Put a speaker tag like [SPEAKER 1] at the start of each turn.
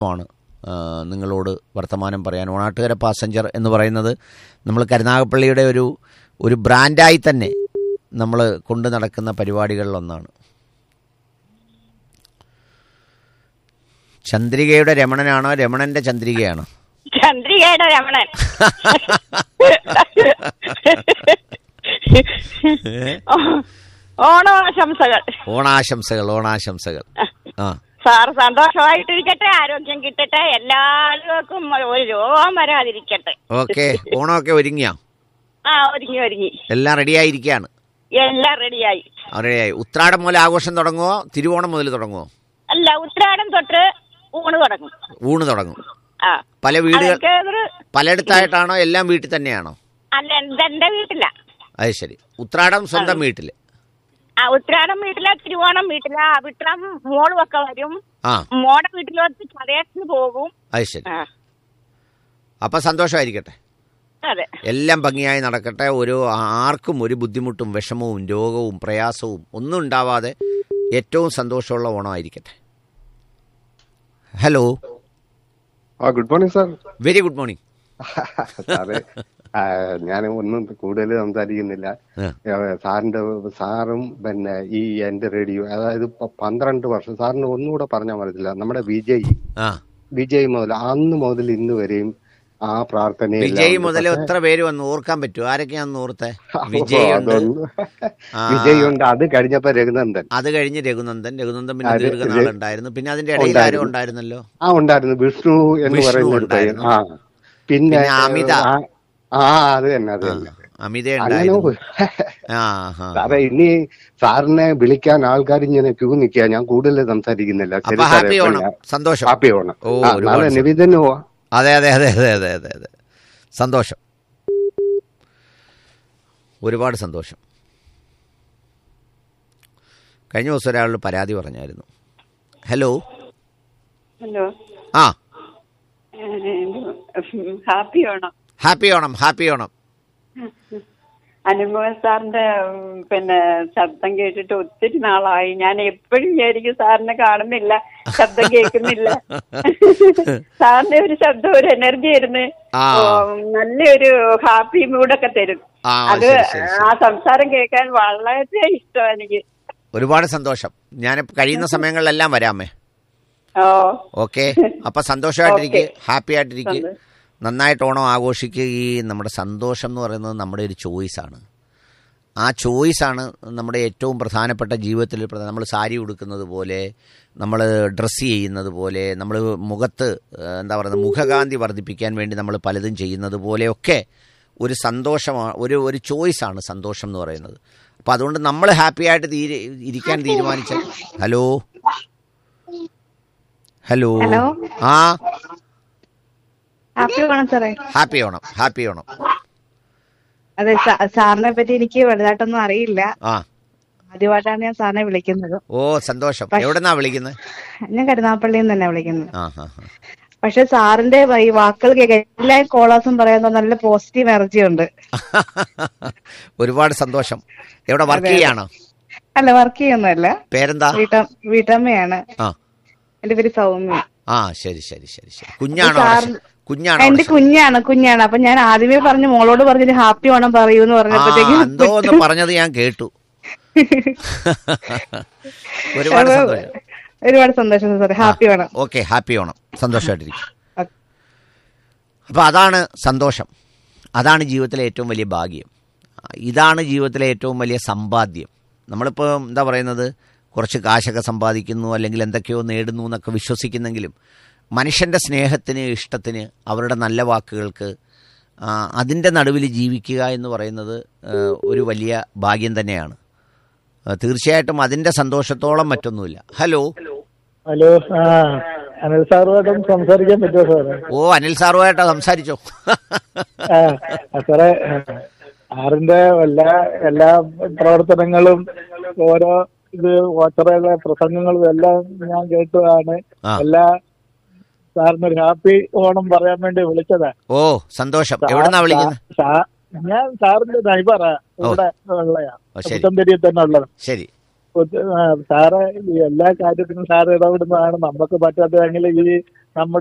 [SPEAKER 1] ആണ് ആ, നിങ്ങളോട് വർത്തമാനം പറയാൻ ഓണാട്ടുകര പാസഞ്ചർ എന്ന് പറയുന്നത് നമ്മൾ കരുനാഗപ്പള്ളിയുടെ ഒരു ഒരു ബ്രാൻഡായി തന്നെ നമ്മൾ കൊണ്ടു നടക്കുന്ന പരിപാടികളിലൊന്നാണ് ചന്ദ്രികയുടെ രമണനാണോ രമണന്റെ ചന്ദ്രികയാണോ
[SPEAKER 2] ചന്ദ്രികയുടെ രമണൻ ഓണാശംസകൾ
[SPEAKER 1] ഓണാശംസകൾ ഓണാശംസകൾ ആ
[SPEAKER 2] സാർ സന്തോഷമായിട്ടിരിക്കട്ടെ ആരോഗ്യം കിട്ടട്ടെ എല്ലാവർക്കും ഒരു രോഗം വരാതിരിക്കട്ടെ
[SPEAKER 1] ഓക്കെ ഓണമൊക്കെ ഒരുങ്ങിയോ
[SPEAKER 2] ആ ഒരുങ്ങി ഒരുങ്ങി
[SPEAKER 1] എല്ലാം റെഡിയായിരിക്കുകയാണ്
[SPEAKER 2] എല്ലാം റെഡിയായി
[SPEAKER 1] റെഡിയായി ഉത്രാടം മുതൽ ആഘോഷം തുടങ്ങുമോ തിരുവോണം മുതൽ തുടങ്ങുമോ
[SPEAKER 2] അല്ല ഉത്രാടം തൊട്ട് ഊണ് തുടങ്ങും
[SPEAKER 1] ഊണ് തുടങ്ങും
[SPEAKER 2] ആ
[SPEAKER 1] പല വീടുകൾ
[SPEAKER 2] അതൊക്കെ ഒരു
[SPEAKER 1] പലയിടത്തായിട്ടാണോ എല്ലാം വീട്ടിൽ തന്നെയാണോ
[SPEAKER 2] അല്ല എന്റെ എന്റെ വീട്ടില
[SPEAKER 1] അത് ശരി ഉത്രാടം സ്വന്തം വീട്ടിൽ
[SPEAKER 2] ആ ഉത്രാടം വീട്ടിലെ തിരുവോണം വീട്ടിലെ വിട്ടം മോളും ഒക്കെ വരും
[SPEAKER 1] ആ
[SPEAKER 2] മോടെ വീട്ടിലോട്ട് ചതയത്തിന് പോകും
[SPEAKER 1] അത് ശരി
[SPEAKER 2] ആ
[SPEAKER 1] അപ്പൊ സന്തോഷമായിരിക്കട്ടെ
[SPEAKER 2] അതെ
[SPEAKER 1] എല്ലാം ഭംഗിയായി നടക്കട്ടെ ഒരു ആർക്കും ഒരു ബുദ്ധിമുട്ടും വിഷമവും രോഗവും പ്രയാസവും ഒന്നും ഉണ്ടാവാതെ ഏറ്റവും സന്തോഷമുള്ള ഓണമായിരിക്കട്ടെ ഹലോ
[SPEAKER 3] ആ good morning sir
[SPEAKER 1] very good morning
[SPEAKER 3] sir ആ, ഞാൻ ഒന്നും കൂടുതൽ സംസാരിക്കുന്നില്ല
[SPEAKER 1] ആ.
[SPEAKER 3] ഏ, സാറിന്റെ സാറും പിന്നെ ഈ എന്റെ റേഡിയോ അതായത് ഇപ്പൊ പന്ത്രണ്ട് വർഷം സാറിന് ഒന്നുകൂടെ പറഞ്ഞാൽ മനസ്സില്ല നമ്മുടെ വിജയ്
[SPEAKER 1] ആ
[SPEAKER 3] വിജയ് മുതൽ അന്ന് മുതൽ ഇന്ന് വരെയും ആ പ്രാർത്ഥനയിൽ
[SPEAKER 1] വിജയ് മുതൽ എത്ര പേര് വന്നു ഓർക്കാൻ പറ്റുമോ ആരൊക്കെയാണെന്ന് ഓർത്തെ വിജയ് ഉണ്ട് ആ.
[SPEAKER 3] വിജയ് ഉണ്ട് അത് കഴിഞ്ഞപ്പോ രഘുനന്ദൻ
[SPEAKER 1] അത് കഴിഞ്ഞ് രഘുനന്ദൻ രഘുനന്ദൻ പിന്നെ
[SPEAKER 3] അത്
[SPEAKER 1] ദീർഘനാളുണ്ടായിരുന്നു പിന്നെ അതിന്റെ ഇടയിൽ ആരും ഉണ്ടായിരുന്നല്ലോ
[SPEAKER 3] ആ ഉണ്ടായിരുന്നു വിഷ്ണു എന്ന്
[SPEAKER 1] വിഷ്ണു
[SPEAKER 3] പറയുന്ന ഒരു പയ്യൻ
[SPEAKER 1] ഉണ്ടായിരുന്നു.
[SPEAKER 3] ആ പിന്നെ
[SPEAKER 1] പിന്നെ അമിത.
[SPEAKER 3] ആ, ആ അത് തന്നെ അത് തന്നെ
[SPEAKER 1] അമിത
[SPEAKER 3] അങ്ങനെ
[SPEAKER 1] ഉണ്ടായിരുന്നു ആ ആ
[SPEAKER 3] സാറേ ഇനി സാറിനെ വിളിക്കാൻ ആൾക്കാർ ഇങ്ങനെ ക്യൂ നിൽക്കുക ഞാൻ കൂടുതൽ സംസാരിക്കുന്നില്ല
[SPEAKER 1] അപ്പൊ ഹാപ്പി ഓണം സന്തോഷം
[SPEAKER 3] ഹാപ്പി ഓണം
[SPEAKER 1] ഓ,
[SPEAKER 3] ആ,
[SPEAKER 1] ഒരുപാട്
[SPEAKER 3] നാളെ
[SPEAKER 1] സന്തോഷം.
[SPEAKER 3] നിവേദന പോവാ
[SPEAKER 1] അതെ അതെ അതെ അതെ അതെ അതെ അതെ സന്തോഷം ഒരുപാട് സന്തോഷം കഴിഞ്ഞ ദിവസം ഒരാൾ പരാതി പറഞ്ഞായിരുന്നു ഹലോ
[SPEAKER 4] ഹലോ
[SPEAKER 1] ആ
[SPEAKER 4] happy Onam
[SPEAKER 1] happy Onam happy Onam
[SPEAKER 4] അനുഭവ സാറിന്റെ ഉം, പിന്നെ ശബ്ദം കേട്ടിട്ട് ഒത്തിരി നാളായി ഞാൻ എപ്പോഴും വിചാരിക്കും സാറിനെ കാണുന്നില്ല ശബ്ദം കേൾക്കുന്നില്ല സാറിന്റെ ഒരു ശബ്ദം ഒരു എനർജി ആയിരുന്നു
[SPEAKER 1] ആ.
[SPEAKER 4] ഓ, നല്ലൊരു ഹാപ്പി മൂഡൊക്കെ തരും
[SPEAKER 1] ആ
[SPEAKER 4] അത്
[SPEAKER 1] ശരി ശരി ശരി.
[SPEAKER 4] ആ സംസാരം കേൾക്കാൻ വളരെ ഇഷ്ടം എനിക്ക്
[SPEAKER 1] ഒരുപാട് സന്തോഷം ഞാൻ കഴിയുന്ന സമയങ്ങളിലെല്ലാം വരാമേ
[SPEAKER 4] ഓ
[SPEAKER 1] ഓക്കെ അപ്പൊ സന്തോഷമായിട്ടിരിക്കുക ഹാപ്പി ആയിട്ടിരിക്കുക നന്നായിട്ട് ഓണം ആഘോഷിക്കുക ഈ നമ്മുടെ സന്തോഷം എന്ന് പറയുന്നത് നമ്മുടെ ഒരു ചോയ്സാണ് ആ ചോയ്സാണ് നമ്മുടെ ഏറ്റവും പ്രധാനപ്പെട്ട ജീവിതത്തിൽ പ്രധാന നമ്മൾ സാരി ഉടുക്കുന്നത് പോലെ നമ്മൾ ഡ്രസ്സ് ചെയ്യുന്നത് പോലെ നമ്മൾ മുഖത്ത് ഏഹ്, എന്താ പറയുന്നത് മുഖകാന്തി വർദ്ധിപ്പിക്കാൻ വേണ്ടി നമ്മൾ പലതും ചെയ്യുന്നത് പോലെയൊക്കെ ഒരു സന്തോഷമാണ് ഒരു ഒരു ചോയ്സാണ് സന്തോഷം എന്ന് പറയുന്നത് അപ്പോൾ അതുകൊണ്ട് നമ്മൾ ഹാപ്പി ആയിട്ട് തീരെ ഇരിക്കാൻ തീരുമാനിച്ച ഹലോ ഹലോ
[SPEAKER 5] ഹലോ.
[SPEAKER 1] ആ
[SPEAKER 5] ഹാപ്പി ഓണം സാറേ
[SPEAKER 1] ഹാപ്പി ഓണം ഹാപ്പി ഓണം
[SPEAKER 5] അതെ സാ- സാറിനെ പറ്റി എനിക്ക് വലുതായിട്ടൊന്നും അറിയില്ല
[SPEAKER 1] ആ
[SPEAKER 5] ആദ്യമായിട്ടാണ് ഞാൻ സാറിനെ വിളിക്കുന്നത്
[SPEAKER 1] ഓ സന്തോഷം എവിടെന്നാ വിളിക്കുന്നത്
[SPEAKER 5] ഞാൻ കരുനാപ്പള്ളിയിൽ നിന്ന് തന്നെ വിളിക്കുന്നത്
[SPEAKER 1] ആ ഹാ ഹാ
[SPEAKER 5] പക്ഷെ സാറിന്റെ ഈ വാക്കുകൾ കേൾക്കാൻ എല്ലാ കോളേഴ്സും പറയുന്നത് നല്ല പോസിറ്റീവ് എനർജി ഉണ്ട്
[SPEAKER 1] ഒരുപാട് സന്തോഷം എവിടെ വർക്ക് ചെയ്യാണോ
[SPEAKER 5] അല്ല വർക്ക് ചെയ്യുന്നതല്ല
[SPEAKER 1] പേരെന്താ
[SPEAKER 5] വീട്ട വീട്ടമ്മയാണ്
[SPEAKER 1] ആ
[SPEAKER 5] എന്റെ പേര് സൗമ്യ
[SPEAKER 1] ആ ശരി ശരി ശരി ശരി കുഞ്ഞാണോ
[SPEAKER 5] സാർ-
[SPEAKER 1] അവിടെ? കുഞ്ഞാണോ
[SPEAKER 5] എന്റെ
[SPEAKER 1] അവിടെ?
[SPEAKER 5] കുഞ്ഞാണ് കുഞ്ഞാണ് അപ്പൊ ഞാൻ ആദ്യമേ പറഞ്ഞു മോളോട് പറഞ്ഞൊരു ഹാപ്പി ഓണം പറയൂ എന്ന്
[SPEAKER 1] ആ
[SPEAKER 5] പറഞ്ഞപ്പോഴത്തേക്കും
[SPEAKER 1] എന്തോ ഒന്ന് പറഞ്ഞത് ഞാൻ കേട്ടു ഒരുപാട് സന്തോഷം
[SPEAKER 5] ഒരുപാട് സന്തോഷം sir happy Onam
[SPEAKER 1] okay happy Onam സന്തോഷമായിട്ടിരിക്കും
[SPEAKER 5] ഓക്കെ.
[SPEAKER 1] അപ്പോൾ അതാണ് സന്തോഷം അതാണ് ജീവിതത്തിലെ ഏറ്റവും വലിയ ഭാഗ്യം ഇതാണ് ജീവിതത്തിലെ ഏറ്റവും വലിയ സമ്പാദ്യം നമ്മളിപ്പോൾ എന്താ പറയുന്നത് കുറച്ച് കാശൊക്കെ സമ്പാദിക്കുന്നു അല്ലെങ്കിൽ എന്തൊക്കെയോ നേടുന്നു എന്നൊക്കെ വിശ്വസിക്കുന്നെങ്കിലും മനുഷ്യൻ്റെ സ്നേഹത്തിന് ഇഷ്ടത്തിന് അവരുടെ നല്ല വാക്കുകൾക്ക് ആ, അതിൻ്റെ നടുവിൽ ജീവിക്കുക എന്ന് പറയുന്നത് ആ, ഒരു വലിയ ഭാഗ്യം തന്നെയാണ് ആ, തീർച്ചയായിട്ടും അതിൻ്റെ സന്തോഷത്തോളം മറ്റൊന്നുമില്ല ഹലോ
[SPEAKER 6] ഹലോ ആ അനിൽ സാറുമായിട്ടും സംസാരിക്കാൻ പറ്റുമോ സാറേ
[SPEAKER 1] ഓ അനിൽ സാറുമായിട്ടോ സംസാരിച്ചോ
[SPEAKER 6] ആ ആ, സാറേ സാറിന്റെ എല്ലാ എല്ലാ പ്രവർത്തനങ്ങളും ഓരോ ഇത് വോട്ടറുടെ പ്രസംഗങ്ങളും എല്ലാം ഞാൻ കേട്ടതാണ്
[SPEAKER 1] ആ.
[SPEAKER 6] എല്ലാ സാറിന് ഒരു ഹാപ്പി ഓണം പറയാൻ വേണ്ടി വിളിച്ചതാ
[SPEAKER 1] ഓ സന്തോഷം എവിടെന്നാ വിളിക്കുന്നത്
[SPEAKER 6] സാ- ഞാൻ സാറിന്റെ നൈബറാ ഇവിടെ ഉള്ളയാ
[SPEAKER 1] ഓ, ശരി.
[SPEAKER 6] പുത്തമ്പരിയിൽ തന്നെ ഉള്ളത്
[SPEAKER 1] ശരി
[SPEAKER 6] ഒത്ത്- ആ, സാറ് ഈ എല്ലാ കാര്യത്തിനും സാർ ഇടപെടുന്നതാണ് നമുക്ക് പറ്റാത്തതെങ്കിൽ ഈ നമ്മുടെ